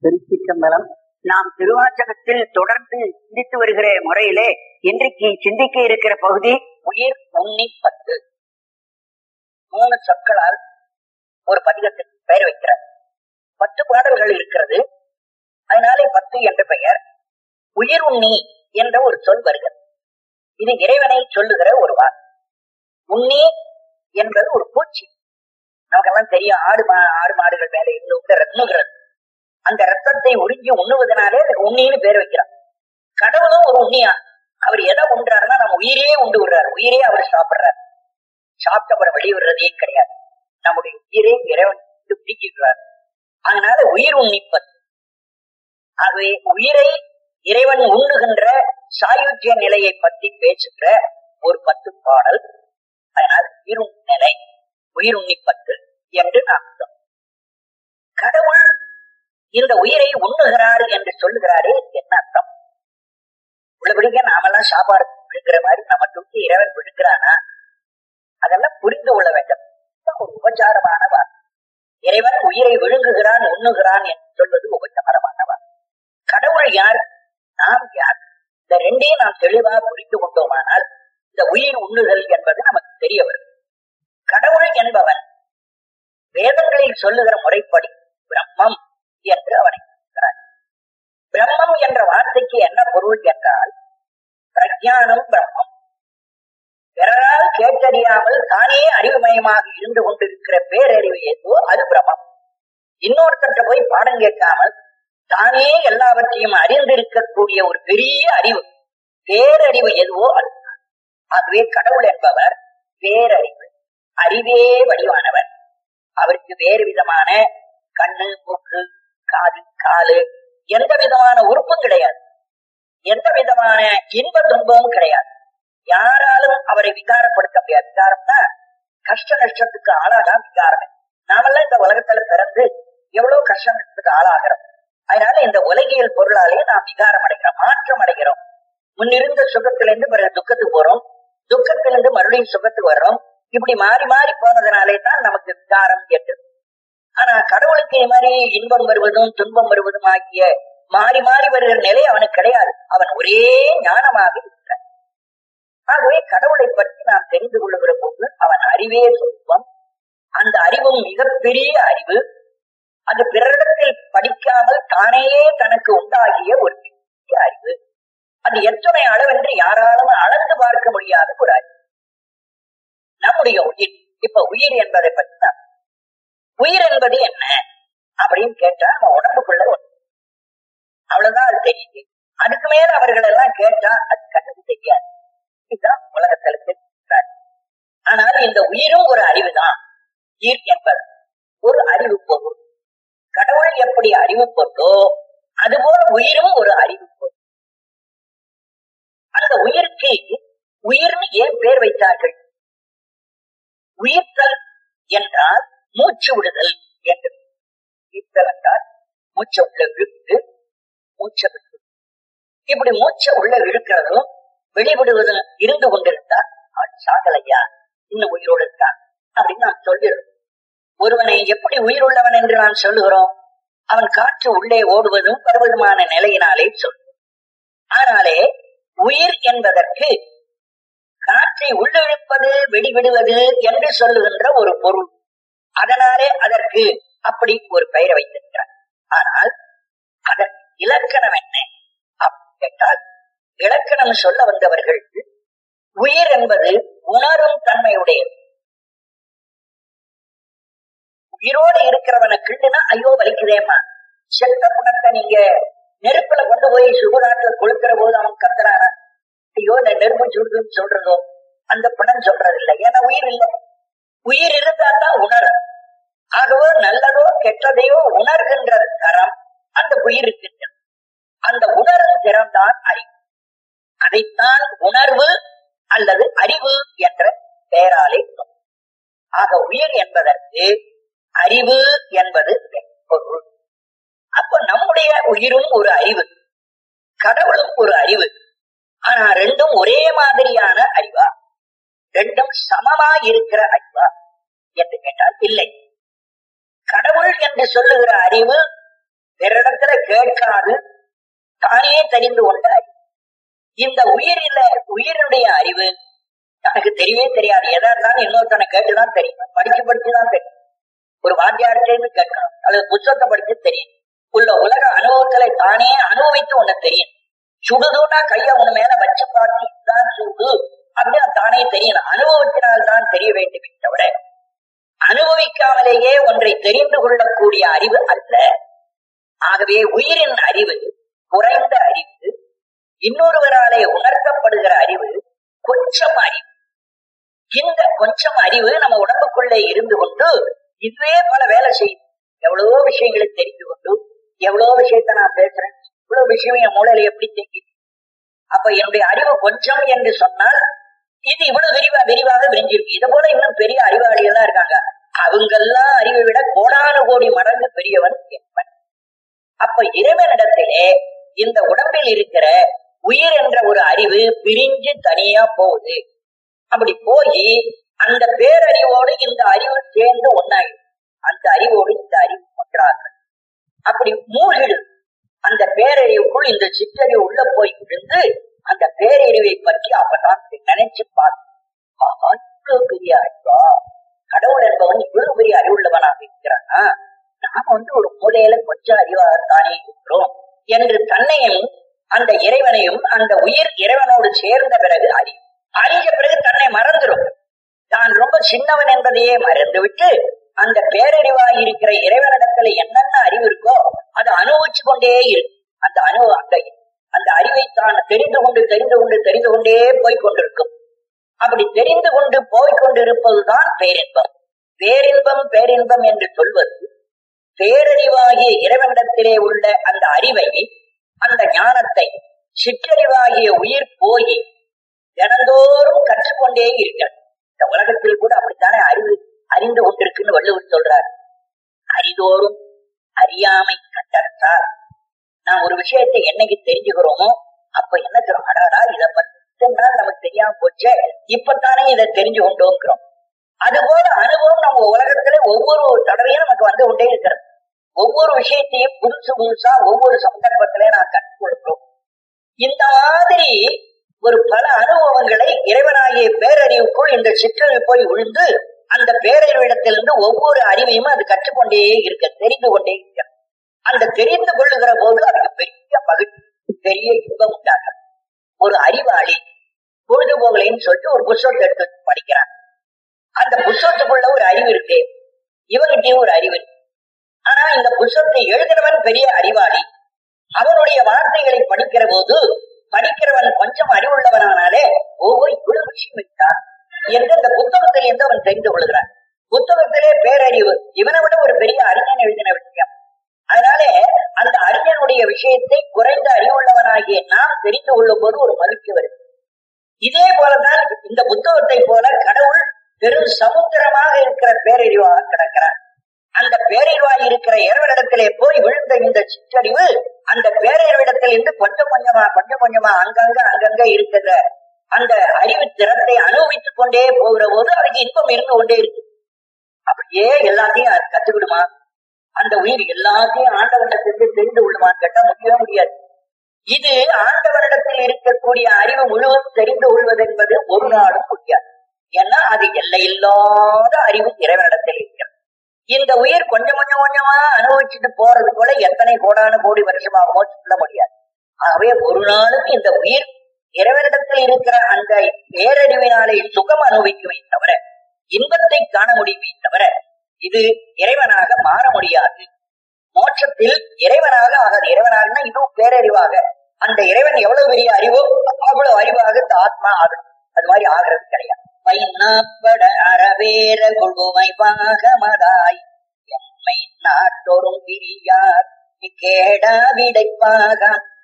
திருச்சிற்றம்பலம் நாம் திருவாச்சகத்தில் தொடர்ந்து சிந்தித்து வருகிற முறையிலே இன்றைக்கு சிந்திக்க இருக்கிற பகுதி உயிர் உண்ணி பத்து மூணு சொற்களால் ஒரு பதிகத்துக்கு பெயர் வைக்கிறார் பத்து பாடல்கள் இருக்கிறது அதனாலே பத்து என்ற பெயர் உயிர் உண்ணி என்ற ஒரு சொல் வருகிறது இது இறைவனை சொல்லுகிற ஒரு வார் உண்ணி என்பது ஒரு பூச்சி நமக்கெல்லாம் தெரியும் ஆடு மா ஆடு மாடுகள் மேல இருந்து விட்டு ரத்னுகிறது அந்த ரத்தத்தை உறிஞ்சி உண்ணுவதனாலே அதுக்கு உண்ணின்னு பேர் வைக்கிறார் கடவுளும் ஒரு உண்ணியா அவர் எதை உண்றாருன்னா நம்ம உயிரே உண்டு விடுறாரு உயிரே அவர் சாப்பிடுறாரு சாப்பிட்ட அப்புறம் வெளியிடுறதே கிடையாது நம்முடைய உயிரே இறைவன் பிடிக்கிறார் அதனால உயிர் உண்ணிப்பது ஆகவே உயிரை இறைவன் உண்ணுகின்ற சாயுஜ்ய நிலையை பற்றி பேசுகிற ஒரு பத்து பாடல் அதனால் உயிர் நிலை உயிர் உண்ணிப்பத்து என்று நாம் கடவுள் இந்த உயிரை உண்ணுகிறார் என்று சொல்லுகிறாரே என்ன அர்த்தம் உள்ளபடிக்க நாமெல்லாம் சாப்பாடு விழுக்கிற மாதிரி நம்ம தூக்கி இறைவன் விழுக்கிறானா அதெல்லாம் புரிந்து கொள்ள வேண்டும் ஒரு உபச்சாரமான வார்த்தை இறைவன் உயிரை விழுங்குகிறான் உண்ணுகிறான் என்று சொல்வது உபச்சாரமான வார்த்தை கடவுள் யார் நாம் யார் இந்த ரெண்டையும் நாம் தெளிவாக புரிந்து கொண்டோமானால் இந்த உயிர் உண்ணுதல் என்பது நமக்கு தெரிய வரும் கடவுள் என்பவன் வேதங்களில் சொல்லுகிற முறைப்படி பிரம்மம் என்று அவனை சொல்கிறார் பிரம்மம் என்ற வார்த்தைக்கு என்ன பொருள் என்றால் பிரஜானம் பிரம்மம் பிறரால் கேட்டறியாமல் தானே அறிவுமயமாக இருந்து கொண்டிருக்கிற பேரறிவு எதுவோ அது பிரம்மம் இன்னொருத்தட்ட போய் பாடம் கேட்காமல் தானே எல்லாவற்றையும் அறிந்திருக்கக்கூடிய ஒரு பெரிய அறிவு பேரறிவு எதுவோ அது ஆகவே கடவுள் என்பவர் பேரறிவு அறிவே வடிவானவர் அவருக்கு வேறு விதமான கண்ணு மூக்கு காது காலு எந்த விதமான உறுப்பும் கிடையாது எந்த விதமான இன்ப துன்பமும் கிடையாது யாராலும் அவரை விகாரப்படுத்த முடியாது விகாரம்னா கஷ்ட நஷ்டத்துக்கு ஆளாதான் விகாரம் நாமெல்லாம் இந்த உலகத்துல பிறந்து எவ்வளவு கஷ்ட நஷ்டத்துக்கு ஆளாகிறோம் அதனால இந்த உலகியல் பொருளாலே நாம் விகாரம் அடைகிறோம் மாற்றம் அடைகிறோம் முன்னிருந்த சுகத்திலிருந்து பிறகு துக்கத்துக்கு போறோம் துக்கத்திலிருந்து மறுபடியும் சுகத்துக்கு வர்றோம் இப்படி மாறி மாறி போனதுனாலே தான் நமக்கு விகாரம் எட்டு ஆனா கடவுளுக்கு இது மாதிரி இன்பம் வருவதும் துன்பம் வருவதும் ஆகிய மாறி மாறி வருகிற நிலை அவனுக்கு கிடையாது அவன் ஒரே ஞானமாக இருக்கிறான் ஆகவே கடவுளை பற்றி நாம் தெரிந்து கொள்ளுகிற போது அவன் அறிவே சொற்பம் அந்த அறிவும் மிகப்பெரிய அறிவு அது பிறரிடத்தில் படிக்காமல் தானேயே தனக்கு உண்டாகிய ஒரு பெரிய அறிவு அது எத்தனை அளவென்று யாராலும் அளந்து பார்க்க முடியாத ஒரு அறிவு நம்முடைய உயிர் இப்ப உயிர் என்பதை பற்றி நாம் உயிர் என்பது என்ன அப்படின்னு கேட்டா நம்ம உடம்புக்குள்ள ஒண்ணு அவ்வளவுதான் அது தெரியுது அதுக்கு மேல அவர்கள் எல்லாம் கேட்டா அது கண்ணுக்கு தெரியாது இதுதான் உலகத்துல தெரிஞ்சுக்கிறார் ஆனால் இந்த உயிரும் ஒரு அறிவுதான் உயிர் என்பது ஒரு அறிவு பொருள் கடவுள் எப்படி அறிவு பொருளோ அதுபோல உயிரும் ஒரு அறிவு பொருள் அந்த உயிருக்கு உயிர்னு ஏன் பேர் வைத்தார்கள் உயிர்த்தல் என்றால் மூச்சு விடுதல் என்று ஈர்த்தல் என்றால் மூச்சை உள்ள இழுத்து மூச்சை விட்டு இப்படி மூச்சை உள்ள இழுக்கிறதும் வெளிவிடுவதும் இருந்து கொண்டிருந்தால் அவன் சாகலையா இன்னும் உயிரோடு இருக்கான் அப்படின்னு நாம் சொல்லிடுறோம் ஒருவனை எப்படி உயிர் உள்ளவன் என்று நாம் சொல்லுகிறோம் அவன் காற்று உள்ளே ஓடுவதும் வருவதுமான நிலையினாலே சொல்லும் ஆனாலே உயிர் என்பதற்கு காற்றை உள்ளிழுப்பது வெளிவிடுவது என்று சொல்லுகின்ற ஒரு பொருள் அதனாலே அதற்கு அப்படி ஒரு பெயரை வைத்திருக்கிறார் ஆனால் அதன் இலக்கணம் என்ன கேட்டால் இலக்கணம் சொல்ல வந்தவர்கள் உயிர் என்பது உணரும் தன்மையுடையது உயிரோடு இருக்கிறவனை கிண்டுனா ஐயோ வலிக்குதேம்மா செத்த குணத்தை நீங்க நெருப்புல கொண்டு போய் சுடுகாட்டுல கொளுக்கிற போது அவன் கத்துறானா ஐயோ இந்த நெருப்பு சுடுதுன்னு சொல்றதோ அந்த பணம் சொல்றது இல்லை ஏன்னா உயிர் இல்லை உயிர் இருந்தா தான் உணரும் ஆகவோ நல்லதோ கெட்டதையோ உணர்கின்ற தரம் அந்த உயிர் இருக்கின்றது அந்த உணரும் திறம் தான் அறிவு அதைத்தான் உணர்வு அல்லது அறிவு என்ற பெயராலே ஆக உயிர் என்பதற்கு அறிவு என்பது பொருள் அப்ப நம்முடைய உயிரும் ஒரு அறிவு கடவுளும் ஒரு அறிவு ஆனா ரெண்டும் ஒரே மாதிரியான அறிவா ரெண்டும் சமமா இருக்கிற அறிவா என்று கேட்டால் இல்லை கடவுள் என்று சொல்லுகிற அறிவு பிறரிடத்துல கேட்காது தானே தெரிந்து கொண்ட அறிவு. இந்த உயிரில உயிரினுடைய அறிவு தனக்கு தெரியவே தெரியாது எதா இருந்தாலும் இன்னொருத்தனை கேட்டுதான் தெரியும் படிச்சு படிச்சுதான் தெரியும் ஒரு வாத்தியார்கிட்ட கேட்கணும் அல்லது புத்தகத்தை படிச்சு தெரியும் உள்ள உலக அனுபவங்களை தானே அனுபவித்து உன்னை தெரியும் சுடுதுன்னா கைய உன் மேல வச்சு பார்த்து இதுதான் சுடு அப்படின்னு தானே தெரியணும் அனுபவத்தினால் தான் தெரிய வேண்டுமே தவிர அனுபவிக்காமலேயே ஒன்றை தெரிந்து கொள்ளக்கூடிய அறிவு அல்ல ஆகவே உயிரின் அறிவு குறைந்த அறிவு இன்னொருவராலே உணர்த்தப்படுகிற அறிவு கொஞ்சம் அறிவு இந்த கொஞ்சம் அறிவு நம்ம உடம்புக்குள்ளே இருந்து கொண்டு இதுவே பல வேலை செய்யும் எவ்வளவோ விஷயங்களை தெரிந்து கொண்டு எவ்வளவோ விஷயத்த நான் பேசுறேன் இவ்வளவு விஷயம் என் மூளையில எப்படி தெரியும் அப்ப என்னுடைய அறிவு கொஞ்சம் என்று சொன்னால் இது இவ்வளவு விரிவா விரிவாக விரிஞ்சிருக்கு இது போல இன்னும் பெரிய அறிவாளிகள் தான் இருக்காங்க அவங்கெல்லாம் அறிவை விட கோடானு கோடி மடங்கு பெரியவன் என்பன் அப்ப இறைவனிடத்திலே இந்த உடம்பில் இருக்கிற உயிர் என்ற ஒரு அறிவு பிரிஞ்சு தனியா போகுது அப்படி போய் அந்த பேரறிவோடு இந்த அறிவு சேர்ந்து ஒன்னாயிடும் அந்த அறிவோடு இந்த அறிவு ஒன்றாக அப்படி மூழ்கிடு அந்த பேரறிவுக்குள் இந்த சிற்றறிவு உள்ள போய் விழுந்து அந்த பேரறிவை பற்றி அப்பதான் நினைச்சு பார்த்து இவ்வளவு பெரிய அறிவா கடவுள் என்பவன் இவ்வளவு பெரிய அறிவுள்ளவனாக இருக்கிறானா நாம வந்து ஒரு மூலையில கொஞ்சம் அறிவாகத்தானே இருக்கிறோம் என்று தன்னையும் அந்த இறைவனையும் அந்த உயிர் இறைவனோடு சேர்ந்த பிறகு அறி அறிஞ்ச பிறகு தன்னை மறந்துடும் தான் ரொம்ப சின்னவன் என்பதையே மறந்துவிட்டு அந்த பேரறிவாய் இருக்கிற இறைவனிடத்துல என்னென்ன அறிவு இருக்கோ அதை அனுபவிச்சு கொண்டே இருக்கு அந்த அனு அந்த அந்த அறிவை தான் தெரிந்து கொண்டு தெரிந்து கொண்டு தெரிந்து கொண்டே போய் கொண்டிருக்கும் அப்படி தெரிந்து கொண்டு போய் கொண்டிருப்பதுதான் பேரின்பம் பேரின்பம் பேரின்பம் என்று சொல்வது பேரறிவாகிய இறைவனிடத்திலே உள்ள அந்த அறிவை அந்த ஞானத்தை சிற்றறிவாகிய உயிர் போய் தினந்தோறும் கற்றுக்கொண்டே இருக்கிறது இந்த உலகத்தில் கூட அப்படித்தானே அறிவு அறிந்து கொண்டிருக்குன்னு வள்ளுவர் சொல்றார் அறிதோறும் அறியாமை கண்டறத்தார் நாம் ஒரு விஷயத்தை என்னைக்கு தெரிஞ்சுக்கிறோமோ அப்ப என்ன தெரியும் அடாடா இதை பத்து நாள் நமக்கு தெரியாம போச்சே இப்பத்தானே இதை தெரிஞ்சு கொண்டோங்கிறோம் அதுபோல அனுபவம் நம்ம உலகத்துல ஒவ்வொரு தடவையும் நமக்கு வந்து கொண்டே இருக்கிறது ஒவ்வொரு விஷயத்தையும் புதுசு புதுசா ஒவ்வொரு சந்தர்ப்பத்திலே நான் கற்றுக்கொள்கிறோம் இந்த மாதிரி ஒரு பல அனுபவங்களை இறைவனாகிய பேரறிவுக்குள் இந்த சிற்றறிவு போய் விழுந்து அந்த பேரறிவிடத்திலிருந்து ஒவ்வொரு அறிவையும் அது கற்றுக்கொண்டே இருக்க தெரிந்து கொண்டே இருக்க அந்த தெரிந்து கொள்ளுகிற போது அதுக்கு பெரிய மகிழ்ச்சி பெரிய இன்பம் உண்டாகும் ஒரு அறிவாளி பொழுதுபோகலைன்னு சொல்லிட்டு ஒரு புஸ்தகத்தை எடுத்து படிக்கிறான் அந்த புஸ்தகத்துக்குள்ள ஒரு அறிவு இருக்கு இவங்கிட்டயும் ஒரு அறிவு இருக்கு ஆனா இந்த புஸ்தகத்தை எழுதினவன் பெரிய அறிவாளி அவனுடைய வார்த்தைகளை படிக்கிற போது படிக்கிறவன் கொஞ்சம் அறிவுள்ளவனானாலே ஒவ்வொரு இவ்வளவு விஷயம் இருக்கான் என்று அந்த புத்தகத்தில் இருந்து அவன் தெரிந்து கொள்கிறான் புத்தகத்திலே பேரறிவு இவனை விட ஒரு பெரிய அறிஞன் எழுதின விஷயம் அதனாலே அந்த அறிஞனுடைய விஷயத்தை குறைந்த அறிவுள்ளவனாகிய நாம் தெரிந்து கொள்ளும் போது ஒரு மகிழ்ச்சி வருது இதே போலதான் இந்த புத்தகத்தை போல கடவுள் பெரும் சமுத்திரமாக இருக்கிற பேரறிவாக கிடக்கிறார் அந்த பேரறிவாய் இருக்கிற இறைவனிடத்திலே போய் விழுந்த இந்த சிற்றறிவு அந்த பேரறிவிடத்தில் இருந்து கொஞ்சம் கொஞ்சமா கொஞ்சம் கொஞ்சமா அங்கங்க அங்கங்க இருக்கிற அந்த அறிவு திறத்தை அனுபவித்துக் கொண்டே போகிற போது அதுக்கு இன்பம் இருந்து கொண்டே இருக்கு அப்படியே எல்லாத்தையும் அது கத்துக்கிடுமா அந்த உயிர் எல்லாத்தையும் ஆண்டவனிடத்திலிருந்து தெரிந்து கொள்ளுமான்னு கேட்டா முடியவே முடியாது இது ஆண்டவனிடத்தில் இருக்கக்கூடிய அறிவு முழுவதும் தெரிந்து கொள்வது என்பது ஒரு நாளும் முடியாது ஏன்னா அது எல்லையில்லாத அறிவு இறைவனிடத்தில் இருக்கிறது இந்த உயிர் கொஞ்சம் கொஞ்சம் கொஞ்சமா அனுபவிச்சுட்டு போறது போல எத்தனை கோடான கோடி வருஷமாகவோ சொல்ல முடியாது ஆகவே ஒரு நாளும் இந்த உயிர் இறைவனிடத்தில் இருக்கிற அந்த பேரறிவினாலே சுகம் அனுபவிக்குமே தவிர இன்பத்தை காண முடியுமே தவிர இது இறைவனாக மாற முடியாது மோட்சத்தில் இறைவனாக ஆகாது இறைவனாகனா இதுவும் பேரறிவாக அந்த இறைவன் எவ்வளவு பெரிய அறிவோ அவ்வளவு அறிவாக இந்த ஆத்மா ஆகணும் அது மாதிரி ஆகிறது கிடையாது பைநாப்பட அறவேற கொள்ளுமை பாகமதாய் எம்மை நாட்டொரும் பிரியார் கேடா விடைப்பாக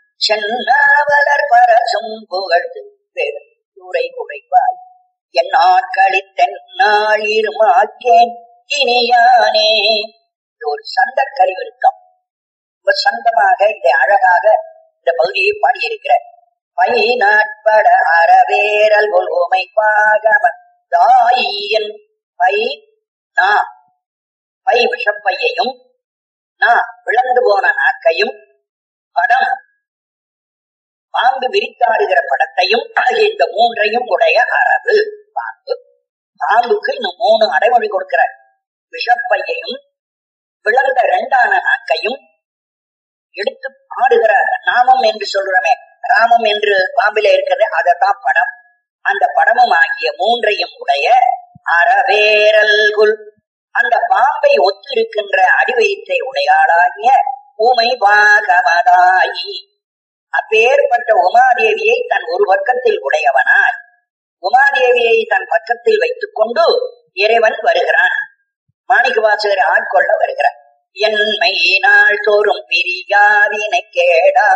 சென்னாவலர் பரசும் புகழ்ந்து பெருந்துரை குறைவாய் என் நாட்களில் தென்னாள் இருமாக்கேன் இனியானே இது ஒரு சந்த கழிவு இருக்கம் ரொம்ப சந்தமாக இதை அழகாக இந்த பகுதியை பாடியிருக்கிற பை நாட்பட அறவேரல் கொள்வோமை பாகம தாயின் பை நா பை விஷப்பையையும் நான் விளந்து போன நாக்கையும் படம் பாம்பு விரித்தாடுகிற படத்தையும் ஆகிய இந்த மூன்றையும் உடைய அரவு பாம்பு பாம்புக்கு இன்னும் மூணு அடைமொழி கொடுக்கிறார் விஷப்பையையும் பிளந்த இரண்டான நாக்கையும் எடுத்து ஆடுகிற நாமம் என்று சொல்றமே ராமம் என்று பாம்பில இருக்கிறது அதத்தான் படம் அந்த படமும் ஆகிய மூன்றையும் உடைய அறவேரல்குள் அந்த பாம்பை ஒத்திருக்கின்ற அடிவயிற்றை உடையாளாகிய ஊமை வாகமதாயி அப்பேற்பட்ட உமாதேவியை தன் ஒரு பக்கத்தில் உடையவனாய் உமாதேவியை தன் பக்கத்தில் வைத்துக் கொண்டு இறைவன் வருகிறான் மாணிக்க வாசகர் ஆட்கொள்ள வருகிறார் என்மை நாள் தோறும் பிரியாவினை கேடா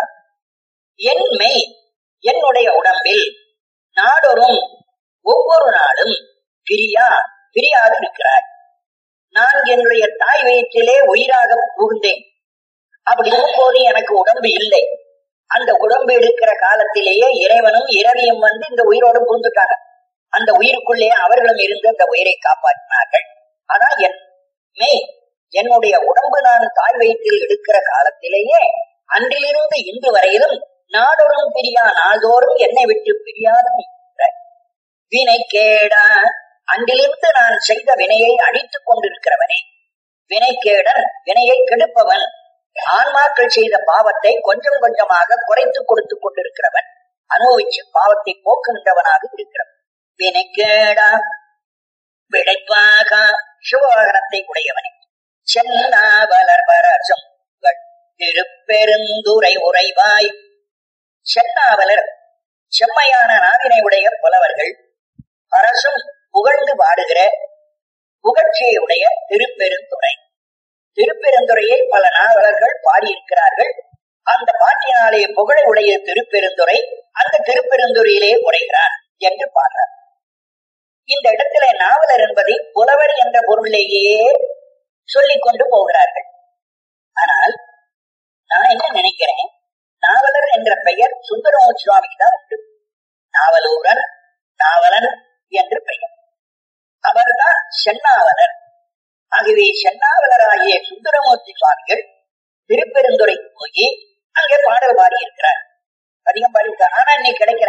என்மை என்னுடைய உடம்பில் நாடொரும் ஒவ்வொரு நாளும் பிரியா பிரியாது இருக்கிறார் நான் என்னுடைய தாய் வயிற்றிலே உயிராக புகுந்தேன் அப்படி இருக்கும்போது எனக்கு உடம்பு இல்லை அந்த உடம்பு எடுக்கிற காலத்திலேயே இறைவனும் இரவியும் வந்து இந்த உயிரோடு புகுந்துட்டாங்க அந்த உயிருக்குள்ளே அவர்களும் இருந்து அந்த உயிரை காப்பாற்றினார்கள் ஆனா என் மே என்னுடைய உடம்பு நான் தாய் வயிற்றில் எடுக்கிற காலத்திலேயே அன்றிலிருந்து இன்று வரையிலும் நாடொரும் பிரியா நாள்தோறும் என்னை விட்டு பிரியாத வினை கேடா அன்றிலிருந்து நான் செய்த வினையை அழித்துக் கொண்டிருக்கிறவனே வினைக்கேடன் வினையை கெடுப்பவன் ஆன்மாக்கள் செய்த பாவத்தை கொஞ்சம் கொஞ்சமாக குறைத்து கொடுத்து கொண்டிருக்கிறவன் அனுபவிச்சு பாவத்தை போக்குகின்றவனாக இருக்கிறவன் வினைக்கேடா விடைப்பாக சிவவாகனத்தை உடையவனே சென்னாவலர் பரசம் திருப்பெருந்துரை உறைவாய் சென்னாவலர் செம்மையான நாவினை உடைய புலவர்கள் பரசும் புகழ்ந்து பாடுகிற புகழ்ச்சியை உடைய திருப்பெருந்துறை திருப்பெருந்துறையை பல நாவலர்கள் பாடியிருக்கிறார்கள் அந்த பாட்டினாலே புகழை உடைய திருப்பெருந்துறை அந்த திருப்பெருந்துறையிலே உரைகிறான் என்று பாடுறார் இந்த இடத்துல நாவலர் என்பதை புலவர் என்ற பொருளிலேயே சொல்லிக் கொண்டு போகிறார்கள் ஆனால் நான் என்ன நினைக்கிறேன் நாவலர் என்ற பெயர் சுந்தரமோ சுவாமிக்கு தான் உண்டு நாவலூரன் நாவலன் என்று பெயர் அவர்தான் சென்னாவலர் ஆகவே சென்னாவலராகிய சுந்தரமூர்த்தி சுவாமிகள் திருப்பெருந்துறை போய் அங்கே பாடல் பாடி இருக்கிறார் பதிகம் பாடியிருக்கார் ஆனா இன்னைக்கு கிடைக்கல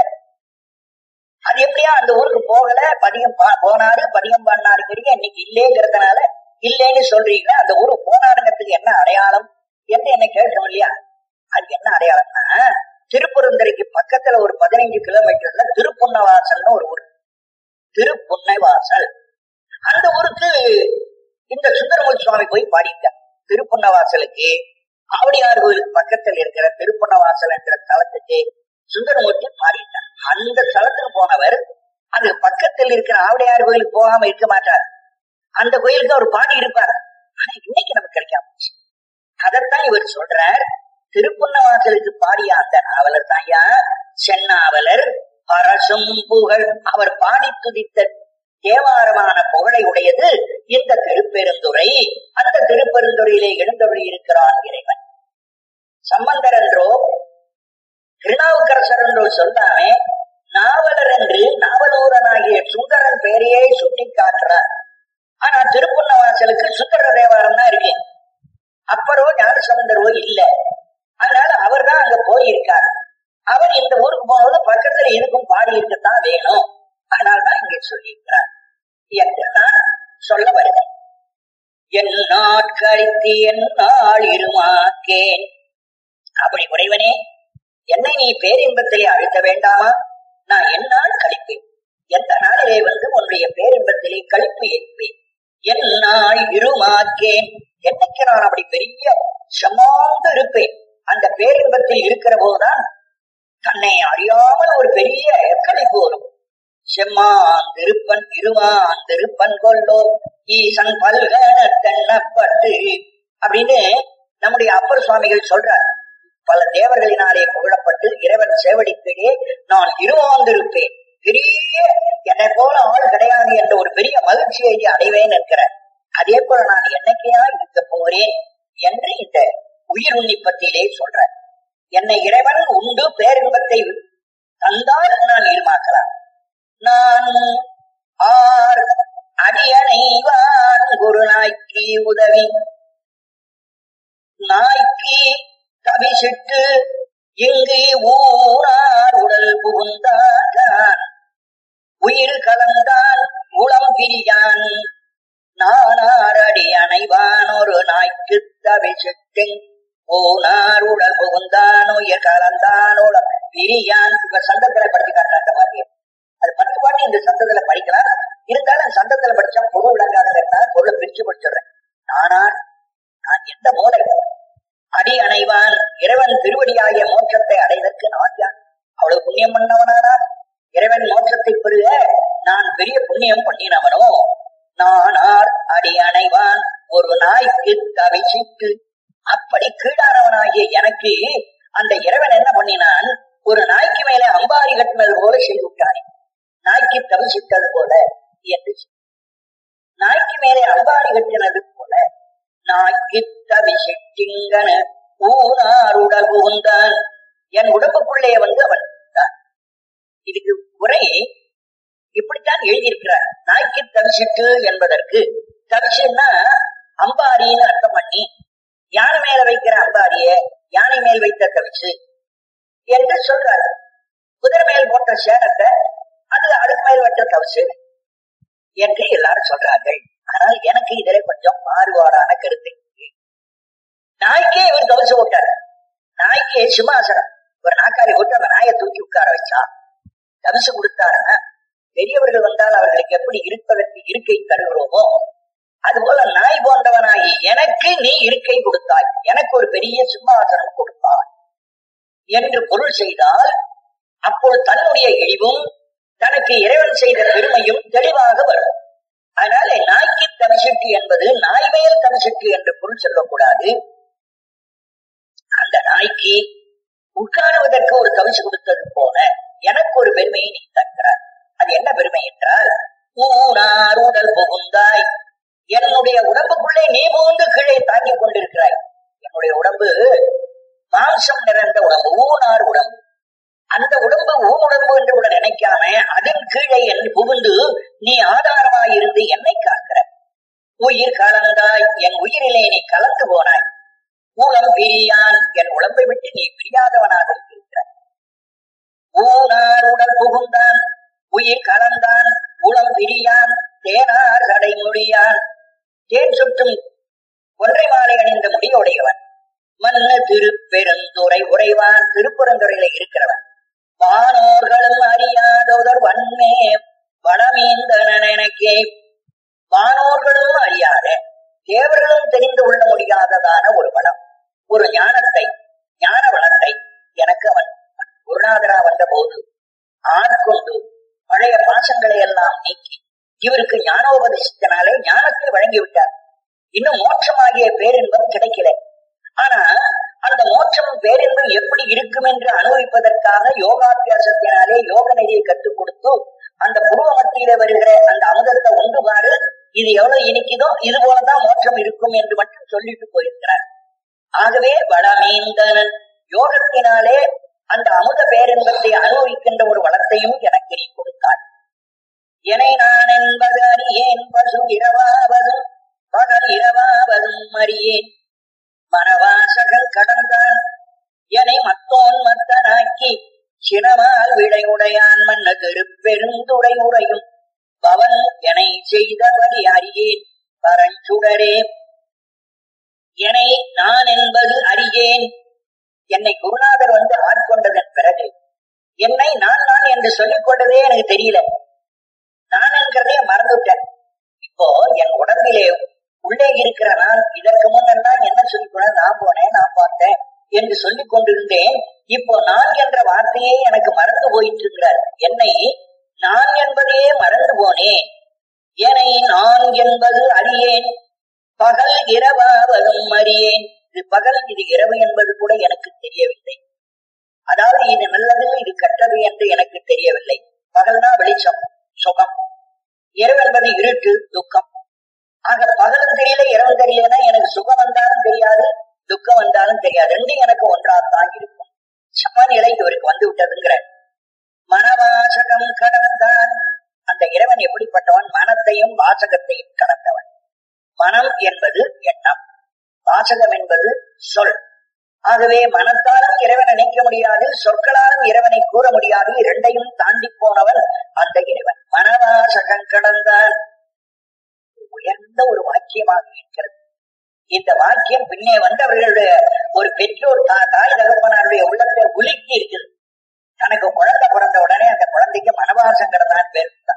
அது எப்படியா அந்த ஊருக்கு போகல பதிகம் போனாரு பதிகம் பாடினாருங்கிறீங்க இன்னைக்கு இல்லேங்கிறதுனால இல்லேன்னு சொல்றீங்க அந்த ஊருக்கு போனாருங்கிறதுக்கு என்ன அடையாளம் என்று என்ன கேட்கணும் இல்லையா அது என்ன அடையாளம்னா திருப்பெருந்துறைக்கு பக்கத்துல ஒரு பதினைஞ்சு கிலோமீட்டர்ல திருப்புன்னவாசல்னு ஒரு ஊர் திருப்புன்னைவாசல் அந்த ஊருக்கு இந்த சுந்தரமூர்த்தி சுவாமி போய் பாடிட்டார் திருப்புன்னவாசலுக்கு ஆவடியார் கோயிலுக்கு பக்கத்தில் இருக்கிற திருப்புன்னவாசல் என்ற தலத்துக்கு சுந்தரமூர்த்தி பாடிட்டார் அந்த தலத்துக்கு போனவர் அது பக்கத்தில் இருக்கிற ஆவடியார் கோயிலுக்கு போகாம இருக்க மாட்டார் அந்த கோயிலுக்கு அவர் பாடி இருப்பார் ஆனா இன்னைக்கு நமக்கு கிடைக்காம போச்சு அதைத்தான் இவர் சொல்றார் திருப்புன்னவாசலுக்கு பாடிய அந்த நாவலர் தாயா சென்னாவலர் பரசும் புகழ் அவர் பாடி துதித்த தேவாரமான புகழை உடையது இந்த திருப்பெருந்துறை அந்த திருப்பெருந்துறையிலே எழுந்தவழி இருக்கிறான் இறைவன் சம்பந்தர் என்றோ திருநாவுக்கரசர் என்றோ சொல்லாமே நாவலர் என்று நாவலூரனாகிய சுந்தரன் பெயரையே சுட்டி காட்டுறார் ஆனா திருப்புன்னவாசலுக்கு சுந்தர தேவாரம் தான் இருக்கு அப்பரோ ஞானசம்பந்தரோ இல்ல அதனால அவர் தான் அங்க போயிருக்கார் அவர் இந்த ஊருக்கு போனது பக்கத்துல இருக்கும் பாடி இருக்கத்தான் வேணும் அதனால்தான் இங்கே சொல்லியிருக்கிறார் என்று நான் சொல்ல வருகிறேன் என் நாட்கழித்து என் நாள் இருமாக்கேன் அப்படி உடையவனே என்னை நீ பேரின்பத்திலே அழுத்த வேண்டாமா நான் என்னால் கழிப்பேன் எந்த நாளிலே வந்து உன்னுடைய பேரின்பத்திலே கழிப்பு ஏற்பேன் என் நாள் இருமாக்கேன் என்னைக்கு நான் அப்படி பெரிய சமாந்து இருப்பேன் அந்த பேரின்பத்தில் இருக்கிற போதுதான் தன்னை அறியாமல் ஒரு பெரிய கழிப்பு வரும் செம்மான் திருப்பன் இருவான் திருப்பன் கொல்லோ ஈசன் பல்க தென்னப்பட்டு அப்படின்னு நம்முடைய அப்பர் சுவாமிகள் சொல்றார் பல தேவர்களினாலே புகழப்பட்டு இறைவன் சேவடிக்கையே நான் இருவாந்திருப்பேன் பெரிய என்னை போல ஆள் கிடையாது என்ற ஒரு பெரிய மகிழ்ச்சியை அடைவேன் என்கிறார் அதே போல நான் என்னைக்கையா இருக்க போறேன் என்று இந்த உயிர் உன்னிப்பத்திலே சொல்றார் என்னை இறைவன் உண்டு பேரின்பத்தை தந்தால் நான் ஈர்மாக்கலாம் நான் ஆர் அடியணைவான் குருநாய்க்கு உதவி நாய்க்கு கவிசிட்டு இங்கு ஊரார் உடல் புகுந்தான் உயிர் கலந்தான் உளம் பிரியான் நானாரடி அணைவான் ஒரு நாய்க்கு தவிசிட்டு ஓனார் உடல் புகுந்தான் உயிர் கலந்தான் உளம் பிரியான் இப்ப சந்தத்துல படிச்சு காட்டுற அந்த வாக்கியம் அது பத்து பாட்டு இந்த சந்தத்துல படிக்கலாம் இருந்தாலும் அந்த சந்தத்துல படிச்சா பொருள் விளங்காதுங்கிறதுனால பொருளை பிரிச்சு படிச்சிடுறேன் நானா நான் எந்த மூளை அடி அணைவான் இறைவன் திருவடியாகிய மோட்சத்தை அடைவதற்கு நான் யார் அவ்வளவு புண்ணியம் பண்ணவனானா இறைவன் மோட்சத்தை பெறுக நான் பெரிய புண்ணியம் பண்ணினவனோ நானார் அடி அணைவான் ஒரு நாய்க்கு தவிச்சிட்டு அப்படி கீழானவனாகிய எனக்கு அந்த இறைவன் என்ன பண்ணினான் ஒரு நாய்க்கு மேலே அம்பாரி கட்டினது போல செய்து விட்டானே நாய்க்கு தவிச்சிட்டது போல என்று நாய்க்கு மேலே அம்பாரி கட்டினது போல நாய்க்கு தவிசிட்டிங்கன ஊனாருடல் புகுந்தான் என் உடம்புக்குள்ளே வந்து அவன் இருந்தான். இதுக்கு உரை இப்படித்தான் எழுதியிருக்கிறார் நாய்க்கு தவிசிட்டு என்பதற்கு தவிசுன்னா அம்பாரின்னு அர்த்தம் பண்ணி யானை மேல வைக்கிற அம்பாரிய யானை மேல் வைத்த தவிச்சு என்று சொல்றாரு குதிரை மேல் போட்ட சேனத்தை அது அதுக்கு மேல் வைத்த தவிச்சு என்று எல்லாரும் சொல்றார்கள் ஆனால் எனக்கு இதிலே கொஞ்சம் மாறுபாடான கருத்து இருக்கு. நாய்க்கே இவர் தவிச்சு விட்டார் நாய்க்கு சிம்மாசனம் ஒரு நாக்காளி போட்டு அந்த நாயை தூக்கி உட்கார வச்சா தவிச்சு கொடுத்தாருன்னா பெரியவர்கள் வந்தால் அவர்களுக்கு எப்படி இருப்பதற்கு இருக்கை தருகிறோமோ அதுபோல நாய் போன்றவனாகி எனக்கு நீ இருக்கை கொடுத்தாய் எனக்கு ஒரு பெரிய சிம்மாசனம் கொடுத்தாய் என்று பொருள் செய்தால் அப்போது தன்னுடைய இழிவும் தனக்கு இறைவன் செய்த பெருமையும் தெளிவாக வரும் அதனால நாய்க்கு தவிசிட்டு என்பது நாய் மேல் தவிசிட்டு என்று பொருள் சொல்லக்கூடாது அந்த நாய்க்கு உட்காருவதற்கு ஒரு தவிச்சு கொடுத்தது போல எனக்கு ஒரு பெருமையை நீ தருகிறாய் அது என்ன பெருமை என்றால் ஊனார் உடல் புகுந்தாய் என்னுடைய உடம்புக்குள்ளே நீ புகுந்து கீழே தாங்கிக் கொண்டிருக்கிறாய் என்னுடைய உடம்பு மாம்சம் நிறைந்த உடம்பு ஊனார் உடம்பு அந்த உடம்பு ஊன் உடம்பு என்று கூட நினைக்காம அதன் கீழே என் புகுந்து நீ ஆதாரமாயிருந்து என்னை காக்கிற உயிர் கலந்தாய் என் உயிரிலே நீ கலந்து போனாய் ஊனம் பிரியான் என் உடம்பை விட்டு நீ பிரியாதவனாக இருக்கிறாய் ஊனார் உடல் புகுந்தான் உயிர் கலந்தான் உளம் பிரியான் தேனார் கடை முடியான் தேன் சுற்றும் ஒன்றை மாலை அணிந்த முடியுடையவன் மன்னு திருப்பெருந்துறை உறைவான் திருப்புறந்துறையில இருக்கிறவன் வானோர்களும் அறியாதவர் வன்மே வளமீந்தனக்கே வானோர்களும் அறியாத தேவர்களும் தெரிந்து கொள்ள முடியாததான ஒரு வளம் ஒரு ஞானத்தை ஞான வளத்தை எனக்கு அவன் குருநாதரா வந்த போது ஆட்கொண்டு பழைய பாசங்களை எல்லாம் நீக்கி இவருக்கு ஞானோபதேசத்தினாலே ஞானத்தை வழங்கி விட்டார் இன்னும் மோட்சமாகிய பேரின்பம் கிடைக்கல ஆனா அந்த மோட்சம் பேரின்பம் எப்படி இருக்கும் என்று அனுபவிப்பதற்காக யோகாபியாசத்தினாலே யோக நெறியை கற்றுக் கொடுத்து அந்த புருவ மத்தியில வருகிற அந்த அமுதத்தை உண்டு பாரு இது எவ்வளவு இனிக்குதோ இது போலதான் மோட்சம் இருக்கும் என்று மட்டும் சொல்லிட்டு போயிருக்கிறார் ஆகவே வளமீந்தனன் யோகத்தினாலே அந்த அமுத பேரின்பத்தை அனுபவிக்கின்ற ஒரு வளத்தையும் எனக்கு நீ கொடுத்தார் எனை நான் என்பது அறியேன் பசு இரவாவதும் பகல் இரவாவதும் அறியேன் மனவாசகன் கடந்தான் எனை மத்தோன் மத்தனாக்கி சினமால் விடையுடையான் மன்ன பெருந்துரை உரையும் பவன் எனை செய்தபடி அறியேன் பரஞ்சுடரே எனை நான் என்பது அறியேன் என்னை குருநாதர் வந்து ஆட்கொண்டதன் பிறகு என்னை நான் நான் என்று சொல்லிக் கொண்டதே எனக்கு தெரியல நான் என்கிறதே மறந்துவிட்டேன் இப்போ என் உடம்பிலே உள்ளே இருக்கிற நான் இதற்கு முன்னெல்லாம் என்ன சொல்லிக் நான் போனேன் நான் பார்த்தேன் என்று சொல்லிக் கொண்டிருந்தேன் இப்போ நான் என்ற வார்த்தையே எனக்கு மறந்து போயிட்டு இருக்கிறார் என்னை நான் என்பதே மறந்து போனேன் என்னை நான் என்பது அறியேன் பகல் இரவாவதும் அறியேன் இது பகல் இது இரவு என்பது கூட எனக்கு தெரியவில்லை அதாவது இது நல்லது இது கெட்டது என்று எனக்கு தெரியவில்லை பகல்னா வெளிச்சம் சுகம் இரவு என்பது இருட்டு துக்கம் ஆக பகலும் தெரியல இரவு தெரியலன்னா எனக்கு சுகம் வந்தாலும் தெரியாது துக்கம் வந்தாலும் தெரியாது ரெண்டும் எனக்கு ஒன்றாத்தான் இருக்கும் சமநிலை இவருக்கு வந்து விட்டதுங்கிற மனவாசகம் கடந்தான் அந்த இறைவன் எப்படிப்பட்டவன் மனத்தையும் வாசகத்தையும் கடந்தவன் மனம் என்பது எண்ணம் வாசகம் என்பது சொல் ஆகவே மனத்தாலும் இறைவனை நினைக்க முடியாது சொற்களாலும் இறைவனை கூற முடியாது இரண்டையும் தாண்டி போனவன் அந்த இறைவன் மனவாசகம் கடந்தான் உயர்ந்த ஒரு வாக்கியமாக இருக்கிறது இந்த வாக்கியம் பின்னே வந்தவர்களுடைய ஒரு பெற்றோர் தா- தாய் தகப்பனாருடைய உள்ளத்தை உலுக்கி இருக்குது தனக்கு குழந்தை பிறந்த உடனே அந்த குழந்தைக்கு மனவாசம் கடந்தான் பேர் வைத்தான்.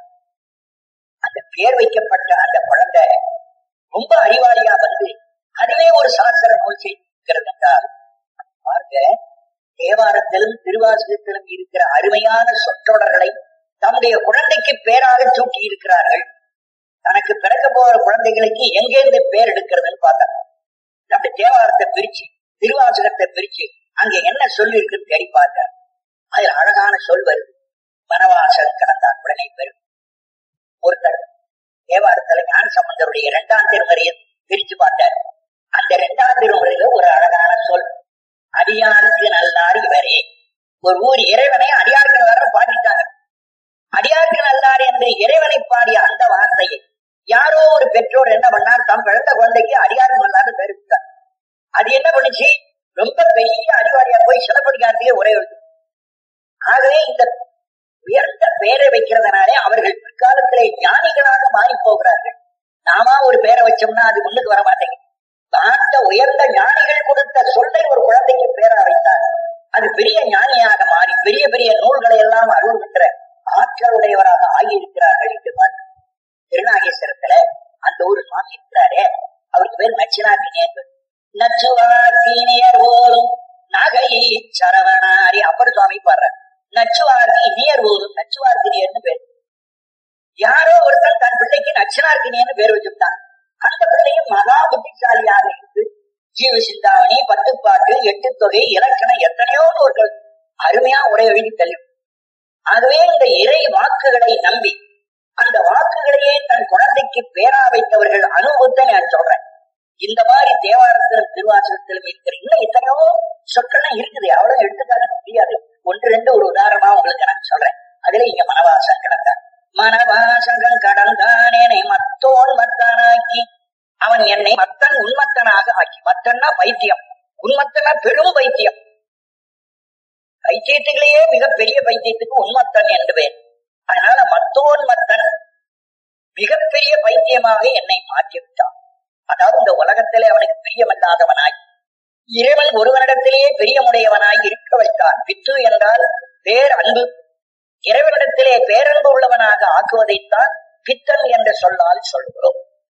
அந்த பேர் வைக்கப்பட்ட அந்த குழந்தை ரொம்ப அறிவாளியா வந்து அதுவே ஒரு சாஸ்திர நூல் செய்கிறது என்றால் பாருங்க தேவாரத்திலும் திருவாசகத்திலும் இருக்கிற அருமையான சொற்றொடர்களை தம்முடைய குழந்தைக்கு பேராக சூட்டி இருக்கிறார்கள் தனக்கு பிறக்க போற குழந்தைகளுக்கு எங்கேருந்து பேர் எடுக்கிறதுன்னு பார்த்தாங்க அப்படி தேவாரத்தை பிரிச்சு திருவாசகத்தை பிரிச்சு அங்க என்ன சொல்லி இருக்குன்னு தேடி பார்த்தார் அதில் அழகான சொல் வருது வனவாசல் கடந்தான் உடனே பெரும் ஒருத்தர் தேவாரத்துல ஞான சம்பந்தருடைய இரண்டாம் திருமுறையை பிரிச்சு பார்த்தார் அந்த இரண்டாம் திருமுறையில ஒரு அழகான சொல் அடியாருக்கு நல்லார் இவரே ஒரு ஊர் இறைவனை அடியாருக்கு நல்லாரும் பாடிட்டாங்க அடியாருக்கு நல்லார் என்று இறைவனை பாடிய அந்த வார்த்தையை யாரோ ஒரு பெற்றோர் என்ன பண்ணார் தம் பிறந்த குழந்தைக்கு அடியாருக்கு நல்லாரு பேருத்தார் அது என்ன பண்ணுச்சு ரொம்ப பெரிய அறிவாளியா போய் சிலப்பதிகாரத்திலே ஒரே எழுது ஆகவே இந்த உயர்ந்த பெயரை வைக்கிறதுனாலே அவர்கள் பிற்காலத்திலே ஞானிகளாக மாறி போகிறார்கள் நாமா ஒரு பெயரை வச்சோம்னா அது முன்னுக்கு வர மாட்டேங்குது நாட்ட உயர்ந்த ஞானிகள் கொடுத்த சொல்லை ஒரு குழந்தைக்கு பேரா வைத்தார் அது பெரிய ஞானியாக மாறி பெரிய பெரிய நூல்களை எல்லாம் அருள்கின்ற ஆற்றலுடையவராக ஆகியிருக்கிறார்கள் என்று பார்க்கிறோம் திருநாகேஸ்வரத்துல அந்த ஒரு சுவாமி இருக்கிறாரே அவருக்கு பேர் நச்சினாக்கினியர் நச்சுவாக்கினியர் ஓரும் நகை சரவணாரி அப்பர் சுவாமி பாடுற நச்சுவார்க்கு இனியர் ஓரும் நச்சுவார்க்கினியர்னு பேர் யாரோ ஒருத்தன் தன் பிள்ளைக்கு நச்சினார்க்கினியர்னு பேர் வச்சுட்டான் அந்த பிள்ளையும் மகா புத்திசாலியாக இருந்து ஜீவ சிந்தாமணி பத்து பாட்டு எட்டு தொகை இலக்கணம் எத்தனையோ நூல்கள் அருமையா உரை எழுதி தள்ளும் ஆகவே இந்த இறை வாக்குகளை நம்பி அந்த வாக்குகளையே தன் குழந்தைக்கு பேரா வைத்தவர்கள் அனுபவத்தை நான் சொல்றேன் இந்த மாதிரி தேவாரத்திலும் திருவாசகத்திலும் இருக்கிற இன்னும் எத்தனையோ சொற்கள்லாம் இருக்குது அவ்வளவு எடுத்துக்காட்ட முடியாது ஒன்று ரெண்டு ஒரு உதாரணமா உங்களுக்கு நான் சொல்றேன் அதுல இங்க மனவாசம் கிடந்தார் மனவாசங்கள் கடந்தானேனை மத்தோன் மத்தானாக்கி அவன் என்னை மத்தன் உன்மத்தனாக ஆக்கி மத்தன்னா பைத்தியம் உன்மத்தனா பெரும் பைத்தியம் பைத்தியத்துகளையே மிகப்பெரிய பைத்தியத்துக்கு உன்மத்தன் என்று பேர் அதனால மத்தோன் மத்தன் மிகப்பெரிய பைத்தியமாக என்னை மாற்றி விட்டான் அதாவது இந்த உலகத்திலே அவனுக்கு பிரியமில்லாதவனாய் இறைவன் ஒருவனிடத்திலேயே பிரியமுடையவனாய் இருக்க வைத்தான் பித்து என்றால் பேர் அன்பு இறைவனிடத்திலே பேரன்பு உள்ளவனாக ஆக்குவதைத்தான் பித்தன் என்ற சொல்லால் சொல்கிறோம்